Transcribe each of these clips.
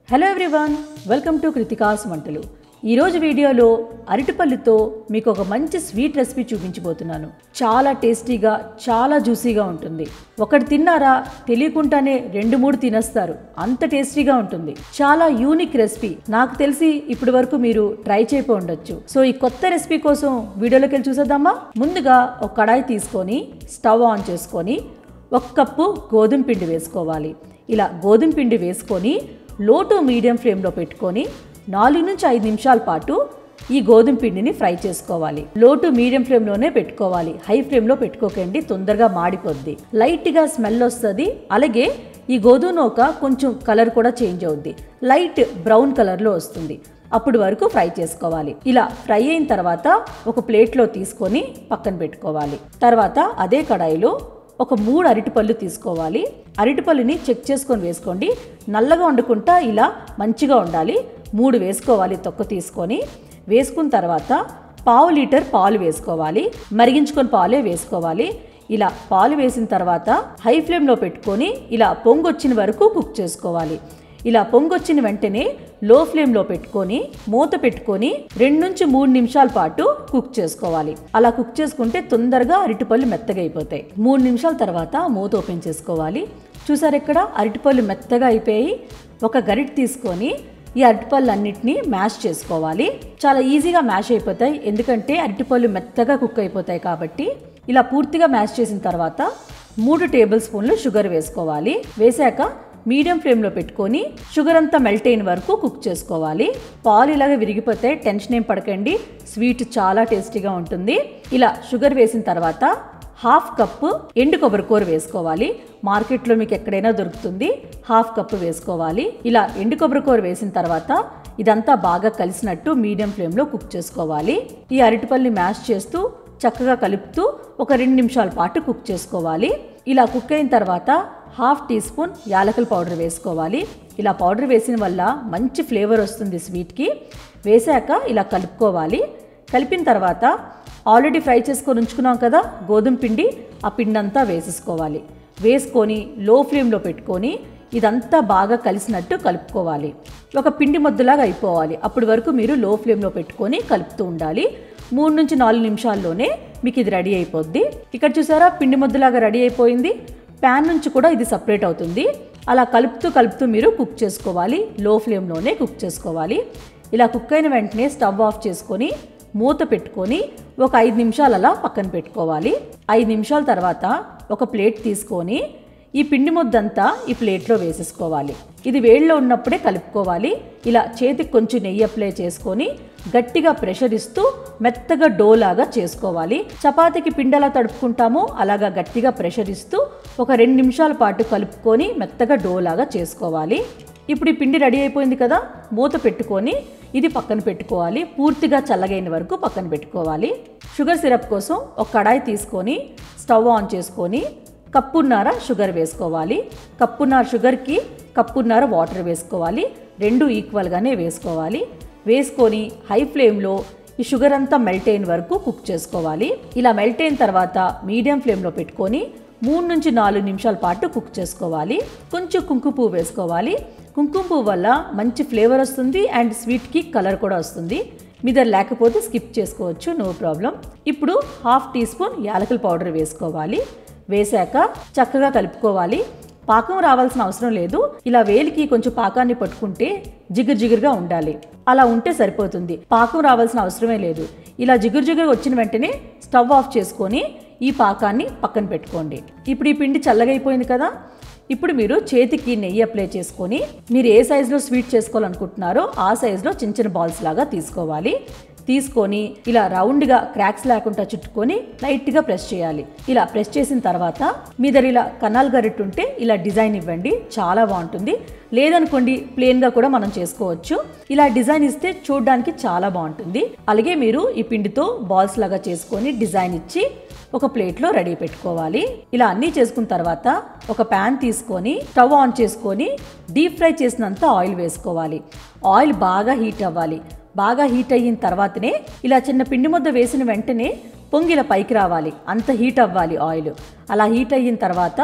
hello everyone welcome to Kritika's వంటలు ఈరోజు వీడియోలో అరటిపళ్ళుతో మీకు ఒక మంచి స్వీట్ రెసిపీ చూపించబోతున్నాను చాలా టేస్టీగా చాలా జ్యూసీగా ఉంటుంది ఒకటి తిన్నారా తెలియకుండానే రెండు మూడు తినేస్తారు అంత టేస్టీగా ఉంటుంది చాలా యూనిక్ రెసిపీ నాకు తెలిసి ఇప్పటి వరకు మీరు ట్రై చేయపో ఉండొచ్చు సో ఈ కొత్త రెసిపీ కోసం వీడియోలోకి వెళ్ళి చూసేద్దామా ముందుగా ఒక కడాయి తీసుకొని స్టవ్ ఆన్ చేసుకొని ఒక కప్పు గోధుమ పిండి వేసుకోవాలి ఇలా గోధుమ పిండి వేసుకొని లో టు మీడియం ఫ్లేమ్లో పెట్టుకొని నాలుగు నుంచి ఐదు నిమిషాల పాటు ఈ గోధుమ పిండిని ఫ్రై చేసుకోవాలి లో టు మీడియం ఫ్లేమ్లోనే పెట్టుకోవాలి హై ఫ్లేమ్లో పెట్టుకోకండి తొందరగా మాడిపోద్ది లైట్గా స్మెల్ వస్తుంది అలాగే ఈ గోధుమ నూక కొంచెం కలర్ కూడా చేంజ్ అవుద్ది లైట్ బ్రౌన్ కలర్లో వస్తుంది అప్పుడు వరకు ఫ్రై చేసుకోవాలి ఇలా ఫ్రై అయిన తర్వాత ఒక ప్లేట్లో తీసుకొని పక్కన పెట్టుకోవాలి తర్వాత అదే కడాయిలో ఒక మూడు అరటిపళ్ళు తీసుకోవాలి అరటిపళ్ళుని చెక్ చేసుకొని వేసుకోండి నల్లగా వండుకుంటా ఇలా మంచిగా ఉండాలి మూడు వేసుకోవాలి తొక్క తీసుకొని వేసుకున్న తర్వాత పావు లీటర్ పాలు వేసుకోవాలి మరిగించుకొని పాలే వేసుకోవాలి ఇలా పాలు వేసిన తర్వాత హై ఫ్లేమ్లో పెట్టుకొని ఇలా పొంగొచ్చిన వరకు కుక్ చేసుకోవాలి ఇలా పొంగొచ్చిన వెంటనే లో ఫ్లేమ్లో పెట్టుకొని మూత పెట్టుకొని రెండు నుంచి మూడు నిమిషాల పాటు కుక్ చేసుకోవాలి అలా కుక్ చేసుకుంటే తొందరగా అరటిపళ్ళు మెత్తగా అయిపోతాయి మూడు నిమిషాల తర్వాత మూత ఓపెన్ చేసుకోవాలి చూసారు ఇక్కడ అరటిపళ్ళు మెత్తగా అయిపోయి ఒక గరిట తీసుకొని ఈ అరటిపళ్ళు అన్నిటినీ మ్యాష్ చేసుకోవాలి చాలా ఈజీగా మ్యాష్ అయిపోతాయి ఎందుకంటే అరటిపళ్ళు మెత్తగా కుక్ అయిపోతాయి కాబట్టి ఇలా పూర్తిగా మ్యాష్ చేసిన తర్వాత మూడు టేబుల్ స్పూన్లు షుగర్ వేసుకోవాలి వేసాక మీడియం ఫ్లేమ్లో పెట్టుకొని షుగర్ అంతా మెల్ట్ అయిన వరకు కుక్ చేసుకోవాలి పాలు ఇలాగ విరిగిపోతే టెన్షన్ ఏం పడకండి స్వీట్ చాలా టేస్టీగా ఉంటుంది ఇలా షుగర్ వేసిన తర్వాత హాఫ్ కప్పు ఎండు కొబ్బరికూర వేసుకోవాలి మార్కెట్లో మీకు ఎక్కడైనా దొరుకుతుంది హాఫ్ కప్పు వేసుకోవాలి ఇలా ఎండు కొబ్బరికూర వేసిన తర్వాత ఇదంతా బాగా కలిసినట్టు మీడియం ఫ్లేమ్లో కుక్ చేసుకోవాలి ఈ అరటిపల్లి మ్యాష్ చేస్తూ చక్కగా కలుపుతూ ఒక రెండు నిమిషాల పాటు కుక్ చేసుకోవాలి ఇలా కుక్ అయిన తర్వాత హాఫ్ టీ స్పూన్ యాలకుల పౌడర్ వేసుకోవాలి ఇలా పౌడర్ వేసిన వల్ల మంచి ఫ్లేవర్ వస్తుంది స్వీట్కి వేసాక ఇలా కలుపుకోవాలి కలిపిన తర్వాత ఆల్రెడీ ఫ్రై చేసుకొని ఉంచుకున్నాం కదా గోధుమ పిండి ఆ పిండి అంతా వేసేసుకోవాలి వేసుకొని లో ఫ్లేమ్లో పెట్టుకొని ఇదంతా బాగా కలిసినట్టు కలుపుకోవాలి ఒక పిండి ముద్దలాగా అయిపోవాలి అప్పటి వరకు మీరు లో ఫ్లేమ్లో పెట్టుకొని కలుపుతూ ఉండాలి మూడు నుంచి నాలుగు నిమిషాల్లోనే మీకు ఇది రెడీ అయిపోద్ది ఇక్కడ చూసారా పిండి ముద్దలాగా రెడీ అయిపోయింది ప్యాన్ నుంచి కూడా ఇది సపరేట్ అవుతుంది అలా కలుపుతూ కలుపుతూ మీరు కుక్ చేసుకోవాలి లో ఫ్లేమ్లోనే కుక్ చేసుకోవాలి ఇలా కుక్ అయిన వెంటనే స్టవ్ ఆఫ్ చేసుకొని మూత పెట్టుకొని ఒక ఐదు నిమిషాలు అలా పక్కన పెట్టుకోవాలి ఐదు నిమిషాల తర్వాత ఒక ప్లేట్ తీసుకొని ఈ పిండి ముద్దంతా ఈ ప్లేట్లో వేసేసుకోవాలి ఇది వేడిలో ఉన్నప్పుడే కలుపుకోవాలి ఇలా చేతికి కొంచెం నెయ్యి అప్లై చేసుకొని గట్టిగా ప్రెషర్ ఇస్తూ మెత్తగా డో లాగా చేసుకోవాలి చపాతీకి పిండలా తడుపుకుంటామో అలాగా గట్టిగా ప్రెషర్ ఇస్తూ ఒక రెండు నిమిషాల పాటు కలుపుకొని మెత్తగా డో లాగా చేసుకోవాలి ఇప్పుడు ఈ పిండి రెడీ అయిపోయింది కదా మూత పెట్టుకొని ఇది పక్కన పెట్టుకోవాలి పూర్తిగా చల్లగైన వరకు పక్కన పెట్టుకోవాలి షుగర్ సిరప్ కోసం ఒక కడాయి తీసుకొని స్టవ్ ఆన్ చేసుకొని కప్పున్నర షుగర్ వేసుకోవాలి కప్పున్నర షుగర్కి కప్పున్నర వాటర్ వేసుకోవాలి రెండు ఈక్వల్గానే వేసుకోవాలి వేసుకొని హై ఫ్లేమ్లో ఈ షుగర్ అంతా మెల్ట్ అయిన వరకు కుక్ చేసుకోవాలి ఇలా మెల్ట్ అయిన తర్వాత మీడియం ఫ్లేమ్లో పెట్టుకొని మూడు నుంచి నాలుగు నిమిషాల పాటు కుక్ చేసుకోవాలి కొంచెం కుంకుమ పువ్వు వేసుకోవాలి కుంకుమ పువ్వు వల్ల మంచి ఫ్లేవర్ వస్తుంది అండ్ స్వీట్కి కలర్ కూడా వస్తుంది మీ దగ్గర లేకపోతే స్కిప్ చేసుకోవచ్చు నో ప్రాబ్లం ఇప్పుడు హాఫ్ టీ స్పూన్ యాలకుల పౌడర్ వేసుకోవాలి వేశాక చక్కగా కలుపుకోవాలి పాకం రావాల్సిన అవసరం లేదు ఇలా వేలికి కొంచెం పాకాన్ని పట్టుకుంటే జిగురు జిగురుగా ఉండాలి అలా ఉంటే సరిపోతుంది పాకం రావాల్సిన అవసరమే లేదు ఇలా జిగురు జిగురు వచ్చిన వెంటనే స్టవ్ ఆఫ్ చేసుకొని ఈ పాకాన్ని పక్కన పెట్టుకోండి ఇప్పుడు ఈ పిండి చల్లగైపోయింది కదా ఇప్పుడు మీరు చేతికి నెయ్యి అప్లై చేసుకొని మీరు ఏ సైజులో స్వీట్ చేసుకోవాలనుకుంటున్నారో ఆ సైజులో చిన్న చిన్న బాల్స్ లాగా తీసుకోవాలి తీసుకొని ఇలా రౌండ్గా క్రాక్స్ లేకుండా చుట్టుకొని లైట్గా ప్రెస్ చేయాలి ఇలా ప్రెస్ చేసిన తర్వాత మీ దగ్గర ఇలా కనాల్ గరిట్ ఉంటే ఇలా డిజైన్ ఇవ్వండి చాలా బాగుంటుంది లేదనుకోండి ప్లెయిన్గా కూడా మనం చేసుకోవచ్చు ఇలా డిజైన్ ఇస్తే చూడడానికి చాలా బాగుంటుంది అలాగే మీరు ఈ పిండితో బాల్స్ లాగా చేసుకొని డిజైన్ ఇచ్చి ఒక ప్లేట్లో రెడీ పెట్టుకోవాలి ఇలా అన్నీ చేసుకున్న తర్వాత ఒక ప్యాన్ తీసుకొని స్టవ్ ఆన్ చేసుకొని డీప్ ఫ్రై చేసినంత ఆయిల్ వేసుకోవాలి ఆయిల్ బాగా హీట్ అవ్వాలి బాగా హీట్ అయిన తర్వాతనే ఇలా చిన్న పిండి ముద్ద వేసిన వెంటనే పొంగిల పైకి రావాలి అంత హీట్ అవ్వాలి ఆయిల్ అలా హీట్ అయిన తర్వాత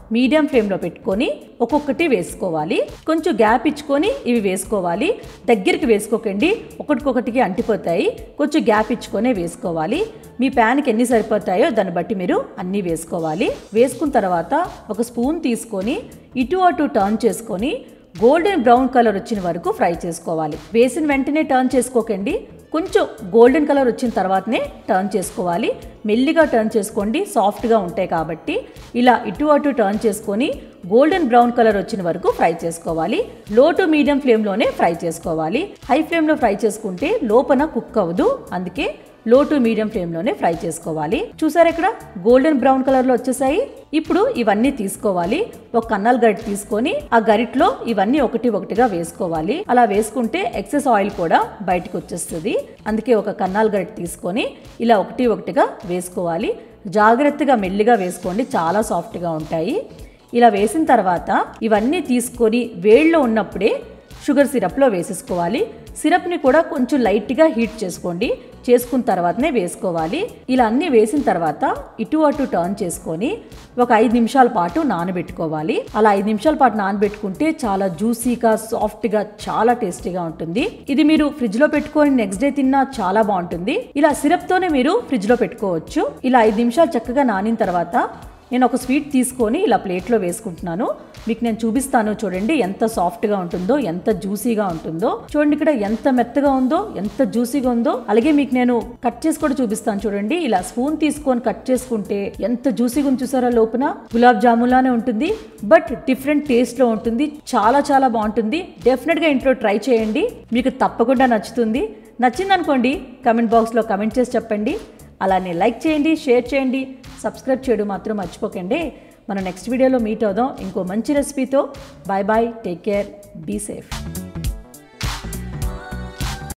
మీడియం ఫ్లేమ్లో పెట్టుకొని ఒక్కొక్కటి వేసుకోవాలి కొంచెం గ్యాప్ ఇచ్చుకొని ఇవి వేసుకోవాలి దగ్గరికి వేసుకోకండి ఒకటికొకటికి అంటిపోతాయి కొంచెం గ్యాప్ ఇచ్చుకొనే వేసుకోవాలి మీ ప్యాన్కి ఎన్ని సరిపోతాయో దాన్ని బట్టి మీరు అన్నీ వేసుకోవాలి వేసుకున్న తర్వాత ఒక స్పూన్ తీసుకొని ఇటు అటు టర్న్ చేసుకొని గోల్డెన్ బ్రౌన్ కలర్ వచ్చిన వరకు ఫ్రై చేసుకోవాలి వేసిన వెంటనే టర్న్ చేసుకోకండి కొంచెం గోల్డెన్ కలర్ వచ్చిన తర్వాతనే టర్న్ చేసుకోవాలి మెల్లిగా టర్న్ చేసుకోండి సాఫ్ట్గా ఉంటాయి కాబట్టి ఇలా ఇటు అటు టర్న్ చేసుకొని గోల్డెన్ బ్రౌన్ కలర్ వచ్చిన వరకు ఫ్రై చేసుకోవాలి లో టు మీడియం ఫ్లేమ్లోనే ఫ్రై చేసుకోవాలి హై ఫ్లేమ్లో ఫ్రై చేసుకుంటే లోపల కుక్ అవ్వదు అందుకే లో టు మీడియం ఫ్లేమ్లోనే ఫ్రై చేసుకోవాలి చూసారా ఇక్కడ గోల్డెన్ బ్రౌన్ కలర్లో వచ్చేసాయి ఇప్పుడు ఇవన్నీ తీసుకోవాలి ఒక కన్నాల్ గరిట తీసుకొని ఆ గరిట్లో ఇవన్నీ ఒకటి ఒకటిగా వేసుకోవాలి అలా వేసుకుంటే ఎక్సెస్ ఆయిల్ కూడా బయటకు వచ్చేస్తుంది అందుకే ఒక కన్నాల్ గరిట తీసుకొని ఇలా ఒకటి ఒకటిగా వేసుకోవాలి జాగ్రత్తగా మెల్లిగా వేసుకోండి చాలా సాఫ్ట్గా ఉంటాయి ఇలా వేసిన తర్వాత ఇవన్నీ తీసుకొని వేడిలో ఉన్నప్పుడే షుగర్ సిరప్లో వేసేసుకోవాలి సిరప్ని కూడా కొంచెం లైట్గా హీట్ చేసుకోండి చేసుకున్న తర్వాతనే వేసుకోవాలి ఇలా అన్నీ వేసిన తర్వాత ఇటు అటు టర్న్ చేసుకొని ఒక ఐదు నిమిషాల పాటు నానబెట్టుకోవాలి అలా ఐదు నిమిషాల పాటు నానబెట్టుకుంటే చాలా జ్యూసీగా సాఫ్ట్గా చాలా టేస్టీగా ఉంటుంది ఇది మీరు ఫ్రిడ్జ్లో పెట్టుకొని నెక్స్ట్ డే తిన్నా చాలా బాగుంటుంది ఇలా సిరప్తోనే మీరు ఫ్రిడ్జ్లో పెట్టుకోవచ్చు ఇలా ఐదు నిమిషాలు చక్కగా నానిన తర్వాత నేను ఒక స్వీట్ తీసుకొని ఇలా ప్లేట్లో వేసుకుంటున్నాను మీకు నేను చూపిస్తాను చూడండి ఎంత సాఫ్ట్గా ఉంటుందో ఎంత జ్యూసీగా ఉంటుందో చూడండి ఇక్కడ ఎంత మెత్తగా ఉందో ఎంత జ్యూసీగా ఉందో అలాగే మీకు నేను కట్ చేసి కూడా చూపిస్తాను చూడండి ఇలా స్పూన్ తీసుకొని కట్ చేసుకుంటే ఎంత జ్యూసీగా ఉంది చూసారా లోపల గులాబ్ జాములానే ఉంటుంది బట్ డిఫరెంట్ టేస్ట్లో ఉంటుంది చాలా చాలా బాగుంటుంది డెఫినెట్గా ఇంట్లో ట్రై చేయండి మీకు తప్పకుండా నచ్చుతుంది నచ్చిందనుకోండి కమెంట్ బాక్స్లో కమెంట్ చేసి చెప్పండి అలానే లైక్ చేయండి షేర్ చేయండి సబ్స్క్రైబ్ చేయడం మాత్రం మర్చిపోకండి మనం నెక్స్ట్ వీడియోలో మీట్ అవుదాం ఇంకో మంచి రెసిపీతో bye bye take care be safe